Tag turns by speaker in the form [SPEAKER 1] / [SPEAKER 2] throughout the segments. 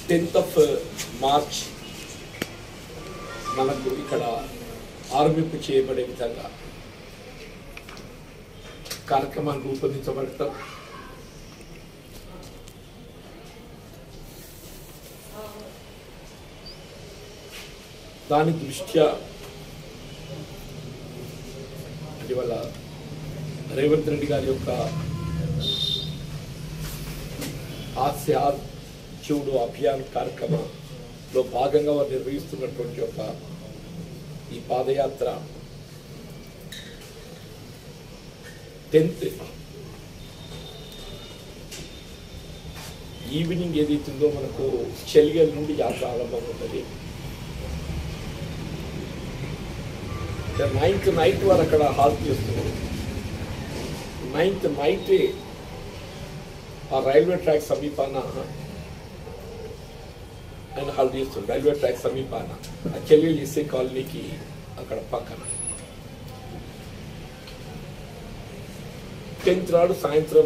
[SPEAKER 1] Tenth of March మనకు ఇక్కడ ఆరంభింపు చేయబడే విధంగా కార్యక్రమాలు రూపొందించబడతాం దాని దృష్ట్యా ఇవాళ రేవంత్ రెడ్డి గారి యొక్క హాస్య చూడు అభియాన్ కార్యక్రమంలో భాగంగా వారు నిర్వహిస్తున్నటువంటి ఒక ఈ పాదయాత్ర టెన్త్ ఈవినింగ్ ఏదైతుందో మనకు చెలిగల్ నుండి యాత్ర ఆరంభం ఉంటుంది నైన్త్ నైట్ వారు అక్కడ హాల్ట్ చేస్తున్నారు నైన్త్ నైట్ ఆ రైల్వే ట్రాక్ సమీపాన ఆయన హాల్ చేస్తుంది రైల్వే ట్రాక్ సమీపాన ఆ చెల్లెలు ఇసే కాలనీకి అక్కడ పక్కన టెన్త్ నాడు సాయంత్రం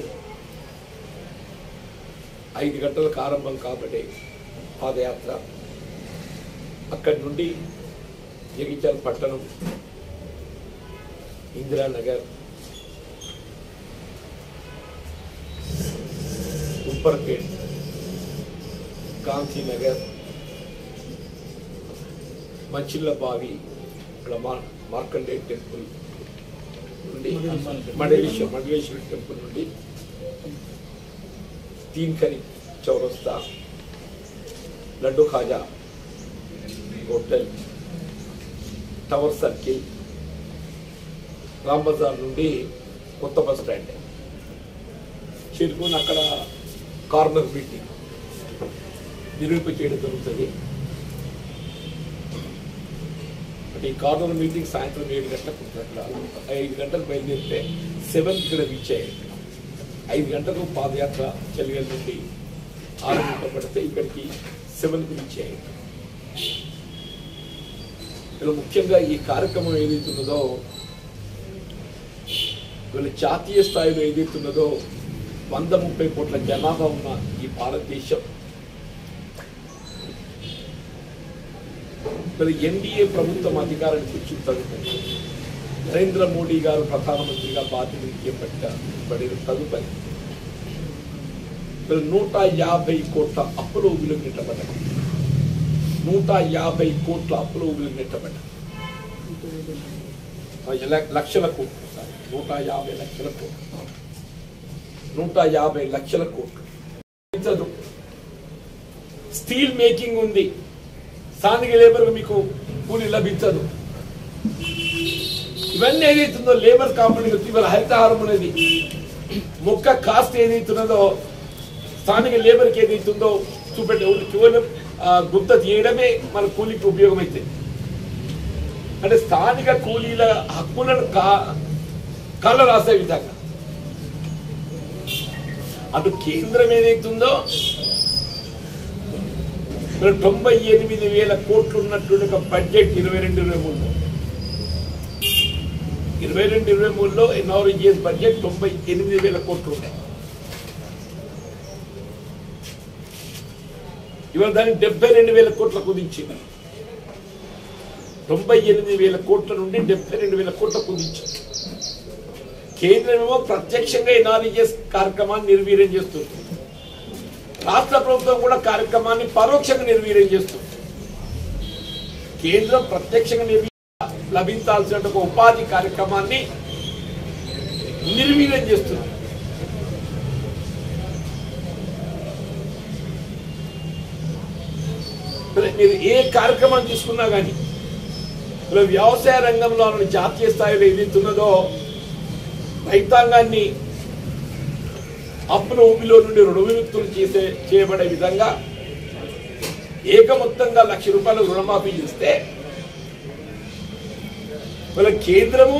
[SPEAKER 1] ఐదు గంటలకు ఆరంభం కాబట్టి పాదయాత్ర అక్కడి నుండి జగిత్యాల పట్టణం ఇందిరానగర్ ఉప్పర్పేట్ గాంధీనగర్ మంచిళ్ళ బావి ఇక్కడ మార్ మార్కండే టెంపుల్ నుండి మండలేశ్వర మండలేశ్వర టెంపుల్ నుండి తీన్ ఖని చౌరస్తా Laddu Khaja hotel tower circle Ram Bazaar నుండి కొత్త బస్ స్టాండ్ చేరుకుని అక్కడ కార్నర్ మీటింగ్ నిరూప చేయడం జరుగుతుంది అంటే ఈ కార్నర్ మీటింగ్ సాయంత్రం ఏడు గంటలకు ఉంటుంది అక్కడ ఐదు గంటలకు బయలుదేరితే సెవెన్ ఇక్కడ రీచ్ అయ్యాయి ఐదు గంటలకు పాదయాత్ర చెలిగల నుండి ఆరంభింపబడితే ఇక్కడికి సెవెన్కి రీచ్ అయ్యాయి ఇలా ముఖ్యంగా ఈ కార్యక్రమం ఏదైతే ఉన్నదో వీళ్ళ జాతీయ స్థాయిలో ఏదైతే ఉన్నదో వంద ముప్పై కోట్ల జనాభా ఉన్న ఈ భారతదేశం మరి ఎన్డీఏ ప్రభుత్వం అధికారానికి వచ్చి తదుపరి నరేంద్ర మోడీ గారు ప్రధానమంత్రిగా బాధ్యతలు చేపట్టబడిన తదుపరి మరి నూట యాభై కోట్ల అప్పులు ఊబిలో నెట్టబడ్డాయి నూట యాభై కోట్ల అప్పులు ఊబిలో నెట్టబడ్డాయి ఆ ఎల- లక్షల కోట్లు సారీ నూట యాభై లక్షల కోట్లు నూట యాభై లక్షల కోట్లు లభించదు. స్టీల్ మేకింగ్ ఉంది స్థానిక లేబర్ మీకు కూలి లభించదు ఇవన్నీ ఏదైతుందో లేబర్ కాంపనీకి వచ్చి ఇవాళ హరితహారం అనేది మొక్క కాస్ట్ ఏదైతున్నదో స్థానిక లేబర్కి ఏదైతుందో చూపెట్టే ఓన్లీ కేవలం ఆ, గుంత తీయడమే మన కూలికి ఉపయోగమైతే అంటే స్థానిక కూలీల హక్కులను కా కళ్ళ రాసే విధంగా అటు కేంద్రం ఏదైతుందో మరి తొంభై ఎనిమిది వేల కోట్లు ఉన్నటువంటి ఒక బడ్జెట్ ఇరవై రెండు ఇరవై మూడులో ఇరవై రెండు ఇరవై మూడులో ఎన్ఆర్ఈజిఎస్ బడ్జెట్ తొంభై ఎనిమిది వేల కోట్లు ఉన్నాయి ఇవాళ దాన్ని డెబ్బై రెండు వేల కోట్ల కుదించింది తొంభై ఎనిమిది వేల కోట్ల నుండి డెబ్బై రెండు వేల కోట్ల కుదించింది కేంద్రమేమో ప్రత్యక్షంగా ఎన్ఆర్ఈజిఎస్ కార్యక్రమాన్ని నిర్వీర్యం చేస్తుంది రాష్ట్ర ప్రభుత్వం కూడా కార్యక్రమాన్ని పరోక్షంగా నిర్వీర్యం చేస్తుంది కేంద్రం ప్రత్యక్షంగా నిర్వీ లభించాల్సిన ఒక ఉపాధి కార్యక్రమాన్ని నిర్వీర్యం చేస్తుంది మరి మీరు ఏ కార్యక్రమం తీసుకున్నా కానీ ఇలా వ్యవసాయ రంగంలో ఉన్న జాతీయ స్థాయిలో ఏదైతే ఉన్నదో రైతాంగాన్ని అప్పుల ఊబిలో నుండి రుణ విముక్తులు చేసే చేయబడే విధంగా ఏకమొత్తంగా లక్ష రూపాయలు రుణమాఫీ చేస్తే వీళ్ళ కేంద్రము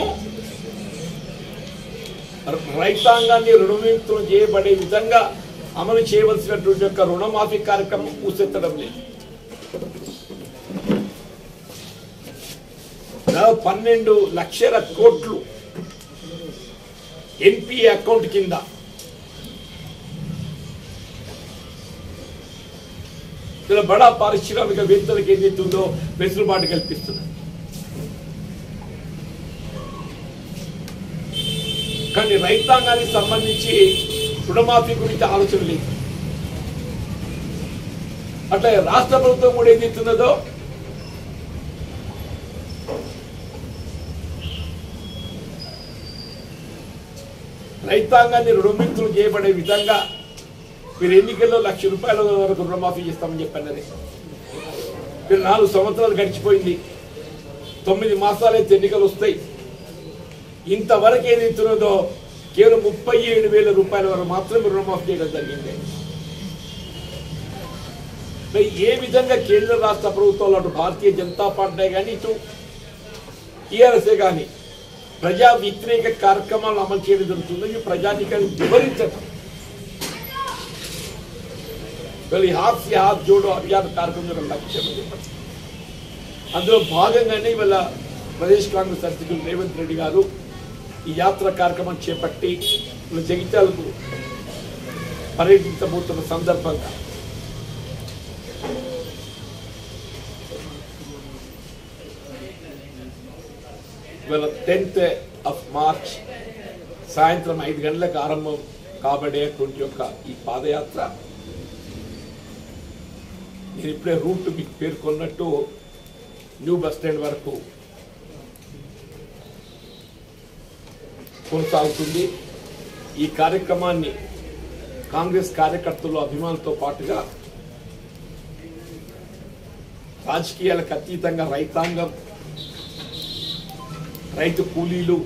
[SPEAKER 1] రైతాంగాన్ని రుణ విముక్తులు చేయబడే విధంగా అమలు చేయవలసినటువంటి యొక్క రుణమాఫీ కార్యక్రమం పూసెత్తడం లేదు దాదాపు పన్నెండు లక్షల కోట్లు ఎన్పిఏ అకౌంట్ కింద ఇలా బడా పారిశ్రామికవేత్తలకు ఏదైతుందో వెసులుబాటు కల్పిస్తున్నారు కానీ రైతాంగానికి సంబంధించి రుణమాఫీ గురించి ఆలోచన లేదు అట్లా రాష్ట్ర ప్రభుత్వం కూడా ఏదైతున్నదో రైతాంగాన్ని రుణమిత్రులు చేయబడే విధంగా మీరు ఎన్నికల్లో లక్ష రూపాయల వరకు రుణమాఫీ చేస్తామని చెప్పన్నది మీరు నాలుగు సంవత్సరాలు గడిచిపోయింది తొమ్మిది మాసాలైతే ఎన్నికలు వస్తాయి ఇంతవరకు ఏదైతున్నదో కేవలం ముప్పై ఏడు వేల రూపాయల వరకు మాత్రమే రుణమాఫీ చేయడం జరిగింది మరి ఏ విధంగా కేంద్ర రాష్ట్ర ప్రభుత్వాలు అటు భారతీయ జనతా పార్టీ కానీ ఇటు టీఆర్ఎస్ఏ కానీ ప్రజా వ్యతిరేక కార్యక్రమాలను అమలు చేయడం జరుగుతుందో ఈ ప్రజానికాన్ని వివరించడం వీళ్ళు ఈ హాస్య హాత్ జోడో అభియాన్ కార్యక్రమం యొక్క లక్ష్యం అని చెప్పండి అందులో భాగంగానే ఇవాళ ప్రదేశ్ కాంగ్రెస్ అధ్యక్షులు రేవంత్ రెడ్డి గారు ఈ యాత్ర కార్యక్రమం చేపట్టి ఇవాళ జగిత్యాలకు పర్యటించబోతున్న సందర్భంగా ఇవాళ టెన్త్ ఆఫ్ మార్చ్ సాయంత్రం ఐదు గంటలకు ఆరంభం కాబడేటువంటి యొక్క ఈ పాదయాత్ర నేను ఇప్పుడే రూట్ మీకు పేర్కొన్నట్టు న్యూ బస్ స్టాండ్ వరకు కొనసాగుతుంది ఈ కార్యక్రమాన్ని కాంగ్రెస్ కార్యకర్తలు అభిమానులతో పాటుగా రాజకీయాలకు అతీతంగా రైతాంగం రైతు కూలీలు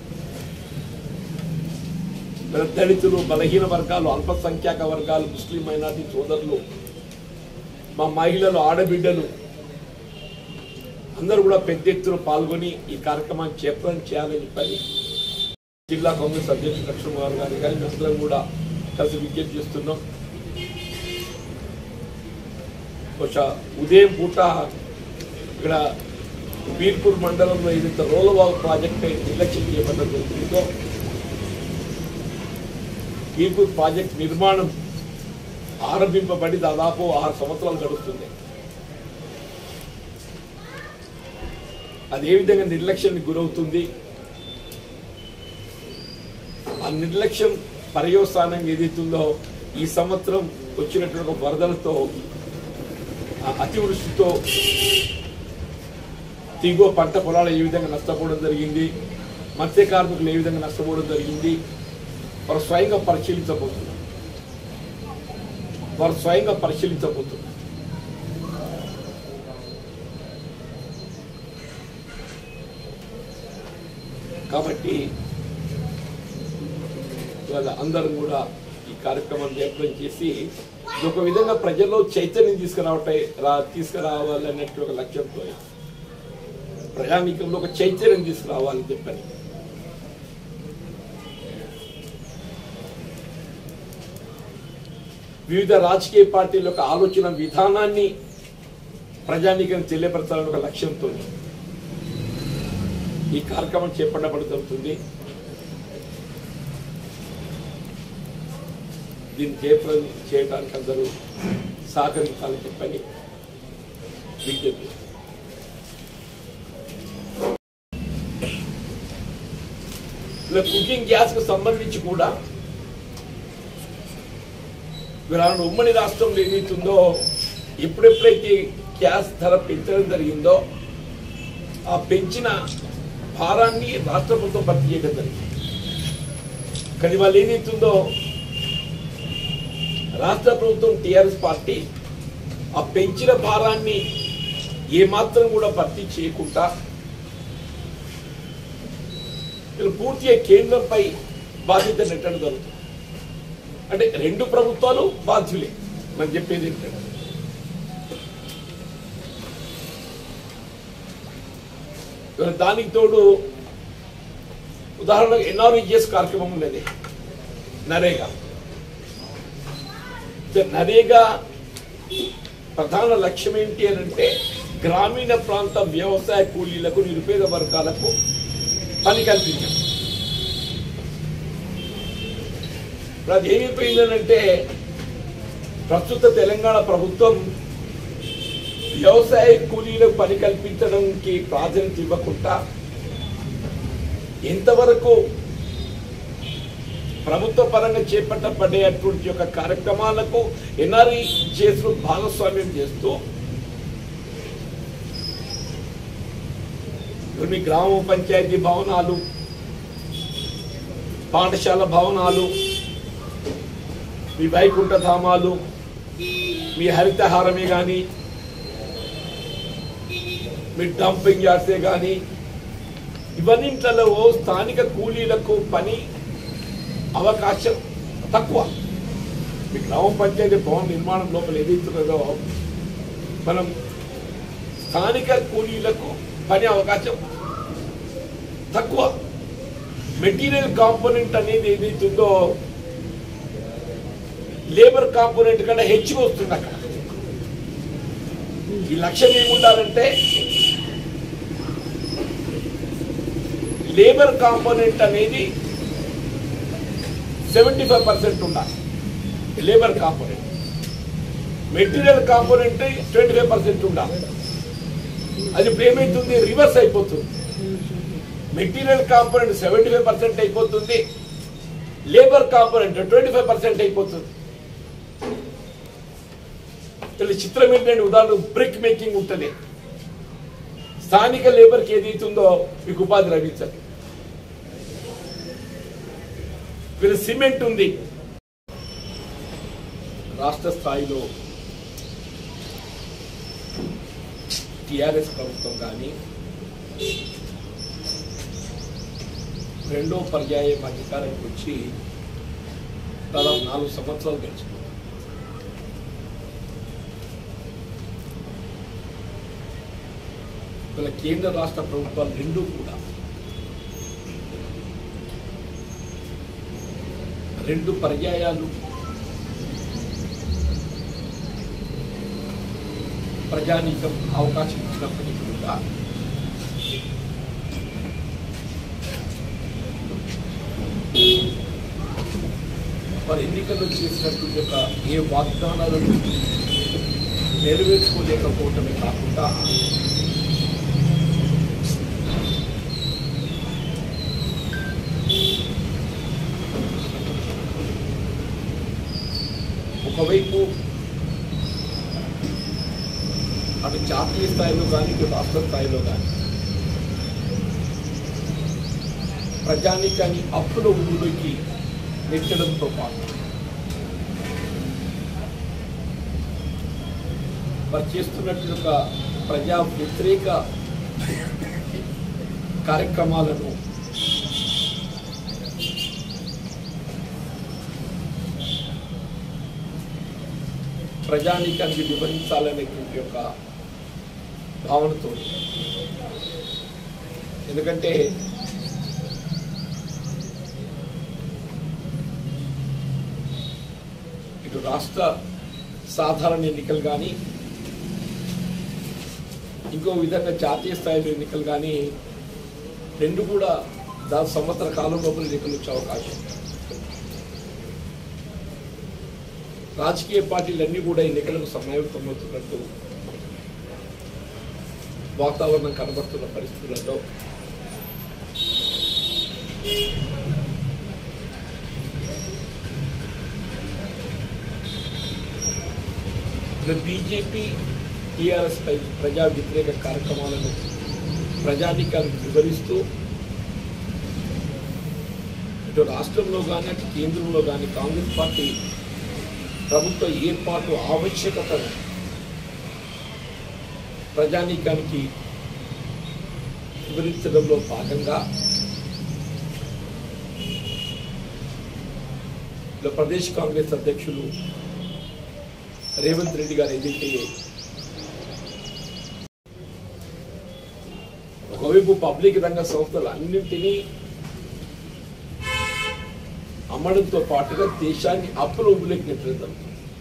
[SPEAKER 1] దళితులు బలహీన వర్గాలు అల్పసంఖ్యాక వర్గాలు ముస్లిం మైనార్టీ సోదరులు మా మహిళలు ఆడబిడ్డలు అందరూ కూడా పెద్ద ఎత్తున పాల్గొని ఈ కార్యక్రమాన్ని చేపలని చేయాలని చెప్పని జిల్లా కాంగ్రెస్ అధ్యక్షుడు లక్ష్మణ్ గారు గారి కానీ అందరం కూడా కలిసి విజ్ఞప్తి చేస్తున్నాం బహుశా ఉదయం పూట ఇక్కడ బీర్పూర్ మండలంలో ఏదైతే రోలవాగు ప్రాజెక్ట్ నిర్లక్ష్యం చేయబడ్డం జరుగుతుందో బీర్పూర్ ప్రాజెక్ట్ నిర్మాణం ఆరంభింపబడి దాదాపు ఆరు సంవత్సరాలు గడుస్తుంది అది ఏ విధంగా నిర్లక్ష్యానికి గురవుతుంది ఆ నిర్లక్ష్యం పర్యవసానం ఏదైతుందో ఈ సంవత్సరం వచ్చినటువంటి ఒక వరదలతో ఆ అతివృష్టితో దిగువ పంట పొలాలు ఏ విధంగా నష్టపోవడం జరిగింది మత్స్య కార్మికులు ఏ విధంగా నష్టపోవడం జరిగింది వారు స్వయంగా పరిశీలించబోతున్నారు వారు స్వయంగా పరిశీలించబోతున్నారు కాబట్టి ఇవాళ అందరం కూడా ఈ కార్యక్రమం జయప్రదం చేసి ఇది ఒక విధంగా ప్రజల్లో చైతన్యం తీసుకురావటం రా తీసుకురావాలన్నట్టు ఒక లక్ష్యంతో ప్రజానీకంలో ఒక చైతన్యం తీసుకురావాలని చెప్పని వివిధ రాజకీయ పార్టీల యొక్క ఆలోచన విధానాన్ని ప్రజానీకం తెలియపరచాలని ఒక లక్ష్యంతో ఈ కార్యక్రమం చేపట్టబడి జరుగుతుంది దీన్ని జయప్రదం చేయడానికి అందరూ సహకరించాలని చెప్పని విజ్ఞప్తి ఇలా కుకింగ్ గ్యాస్ కు సంబంధించి కూడా వీళ్ళ ఉమ్మడి రాష్ట్రంలో ఏదైతుందో ఎప్పుడెప్పుడైతే గ్యాస్ ధర పెంచడం జరిగిందో ఆ పెంచిన భారాన్ని రాష్ట్ర ప్రభుత్వం భర్తీ చేయడం జరిగింది కానీ వాళ్ళు ఏదైతుందో రాష్ట్ర ప్రభుత్వం టిఆర్ఎస్ పార్టీ ఆ పెంచిన భారాన్ని ఏమాత్రం కూడా భర్తీ చేయకుండా వీళ్ళు పూర్తిగా కేంద్రంపై బాధ్యత నెట్టడం జరుగుతుంది అంటే రెండు ప్రభుత్వాలు బాధ్యులే మనం చెప్పేది ఏంటంటే ఇవాళ దానికి తోడు ఉదాహరణకు ఎన్ఆర్ఈజిఎస్ కార్యక్రమం ఉన్నది నరేగా అయితే నరేగా ప్రధాన లక్ష్యం ఏంటి అని అంటే గ్రామీణ ప్రాంత వ్యవసాయ కూలీలకు నిరుపేద వర్గాలకు పని కల్పించడం ఇప్పుడు అది ఏమైపోయిందనంటే ప్రస్తుత తెలంగాణ ప్రభుత్వం వ్యవసాయ కూలీలకు పని కల్పించడానికి ప్రాధాన్యత ఇవ్వకుండా ఎంతవరకు ప్రభుత్వ పరంగా చేపట్టబడేటువంటి యొక్క కార్యక్రమాలకు ఎన్ఆర్ఈ చేస్తూ భాగస్వామ్యం చేస్తూ కొన్ని గ్రామ పంచాయతీ భవనాలు పాఠశాల భవనాలు మీ వైకుంఠ ధామాలు మీ హరితహారమే కానీ మీ డంపింగ్ యార్డ్సే కానీ ఇవన్నింటిలో స్థానిక కూలీలకు పని అవకాశం తక్కువ మీ గ్రామ పంచాయతీ భవన నిర్మాణం లోపల ఏదైతున్నదో మనం స్థానిక కూలీలకు పని అవకాశం తక్కువ మెటీరియల్ కాంపోనెంట్ అనేది ఏదైతుందో లేబర్ కాంపోనెంట్ కన్నా హెచ్చుగా వస్తుంది అక్కడ ఈ లక్ష్యం ఏముండాలంటే లేబర్ కాంపోనెంట్ అనేది సెవెంటీ ఫైవ్ పర్సెంట్ ఉండాలి labour component material component twenty five percent ఉండాలి అది ఇప్పుడు ఏమైతుంది రివర్స్ అయిపోతుంది material component seventy five percent అయిపోతుంది labour component twenty five percent అయిపోతుంది ఇలా చిత్రం ఏంటంటే ఉదాహరణ బ్రిక్ మేకింగ్ ఉంటుంది స్థానిక లేబర్కి ఏదైతుందో మీకు ఉపాధి లభించదు వీళ్ళ సిమెంట్ ఉంది రాష్ట్ర స్థాయిలో టిఆర్ఎస్ ప్రభుత్వం కానీ రెండో పర్యాయం అధికారానికి వచ్చి దాదాపు నాలుగు సంవత్సరాలు గడిచిపోయింది వీళ్ళ కేంద్ర రాష్ట్ర ప్రభుత్వాలు రెండూ కూడా రెండు పర్యాయాలు ప్రజానీకం అవకాశం ఇచ్చినప్పటికీ కూడా వారు ఎన్నికల్లో చేసినటువంటి యొక్క ఏ వాగ్దానాలను నెరవేర్చుకోలేకపోవటమే కాకుండా ఒకవైపు అటు జాతీయ స్థాయిలో కానీ ఇటు రాష్ట్ర స్థాయిలో కానీ ప్రజానికాన్ని అప్పుల ఊళ్ళోకి నెట్టడంతో పాటు వారు చేస్తున్నట్టు ఒక ప్రజా వ్యతిరేక కార్యక్రమాలను ప్రజానీకానికి వివరించాలనేటువంటి యొక్క భావనతో ఎందుకంటే ఇటు రాష్ట్ర సాధారణ ఎన్నికలు కానీ ఇంకో విధంగా జాతీయ స్థాయిలో ఎన్నికలు కానీ రెండు కూడా దాని సంవత్సర కాలం లోపల ఎన్నికలు వచ్చే అవకాశం రాజకీయ పార్టీలన్నీ కూడా ఎన్నికలకు సమాయత్తమవుతున్నట్టు వాతావరణం కనబడుతున్న పరిస్థితులలో బీజేపీ టీఆర్ఎస్ పై ప్రజా వ్యతిరేక కార్యక్రమాలను ప్రజాధికారులకు వివరిస్తూ ఇటు రాష్ట్రంలో కానీ అటు కేంద్రంలో కానీ కాంగ్రెస్ పార్టీ ప్రభుత్వ ఏర్పాటు ఆవశ్యకతను ప్రజానీకానికి వివరించడంలో భాగంగా ఇలా ప్రదేశ్ కాంగ్రెస్ అధ్యక్షులు రేవంత్ రెడ్డి గారు ఏదైతే ఒకవైపు పబ్లిక్ రంగ సంస్థలు అన్నింటినీ అమ్మడంతో పాటుగా దేశాన్ని అప్పుల ఊబిలోకి నెట్టడం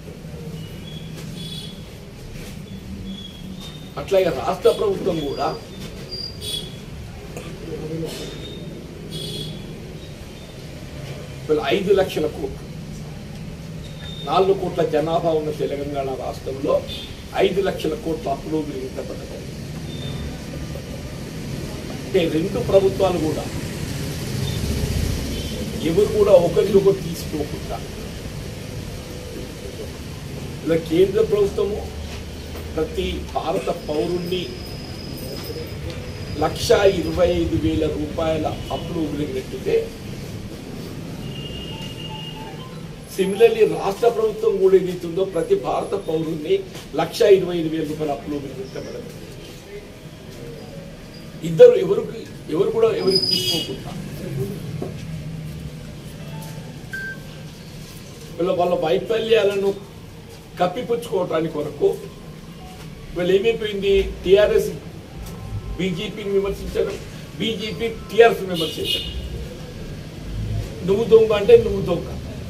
[SPEAKER 1] అట్లాగే రాష్ట్ర ప్రభుత్వం కూడా వీళ్ళు ఐదు లక్షల కోట్లు నాలుగు కోట్ల జనాభా ఉన్న తెలంగాణ రాష్ట్రంలో ఐదు లక్షల కోట్ల అప్పులు మిగిలించబడ్డాయి అంటే రెండు ప్రభుత్వాలు కూడా ఎవరు కూడా ఒకరినొకరు తీసుకోకుండా ఇలా కేంద్ర ప్రభుత్వము ప్రతి భారత పౌరుణ్ణి లక్ష ఇరవై ఐదు వేల రూపాయల అప్పులు వదిలిపెట్టితే సిమిలర్లీ రాష్ట్ర ప్రభుత్వం కూడా ఏదైతుందో ప్రతి భారత పౌరుణ్ణి లక్ష ఇరవై ఐదు వేల రూపాయల అప్పులు వదిలిపెట్టబడదు ఇద్దరు ఎవరికి ఎవరు కూడా ఎవరికి తీసుకోకుండా వీళ్ళ వాళ్ళ వైఫల్యాలను కప్పిపుచ్చుకోవటానికి కొరకు వీళ్ళు ఏమైపోయింది టిఆర్ఎస్ బీజేపీని విమర్శించడం బీజేపీ టిఆర్ఎస్ విమర్శించడం నువ్వు దొంగ అంటే నువ్వు దొంగ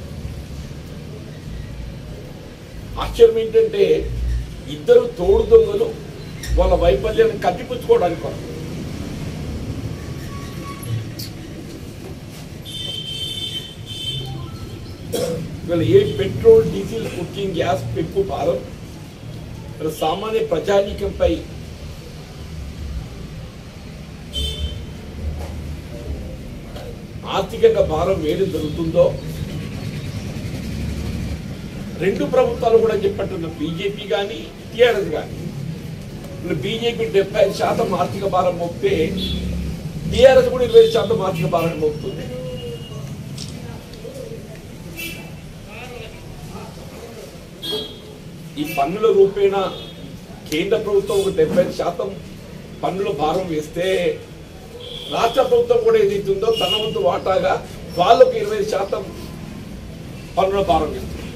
[SPEAKER 1] ఆశ్చర్యం ఏంటంటే ఇద్దరు తోడు దొంగలు వాళ్ళ వైఫల్యాన్ని కప్పిపుచ్చుకోవడానికి కొరకు ఇవాళ ఏ పెట్రోల్ డీజిల్ కుకింగ్ గ్యాస్ పెంపు భారం ఇవాళ సామాన్య ప్రజానీకంపై ఆర్థికంగా భారం వేయడం జరుగుతుందో రెండు ప్రభుత్వాలు కూడా చెప్పట్టున్న బీజేపీ కానీ టీఆర్ఎస్ కానీ ఇప్పుడు బీజేపీ డెబ్బై ఐదు శాతం ఆర్థిక భారం మోపితే టీఆర్ఎస్ కూడా ఇరవై ఐదు శాతం ఆర్థిక భారం మోపుతుంది ఈ పన్నుల రూపేణ కేంద్ర ప్రభుత్వం ఒక డెబ్బై శాతం పన్నుల భారం వేస్తే రాష్ట్ర ప్రభుత్వం కూడా ఏదైతుందో తన వంతు వాటాగా వాళ్ళకు ఇరవై శాతం పన్నుల భారం వేస్తుంది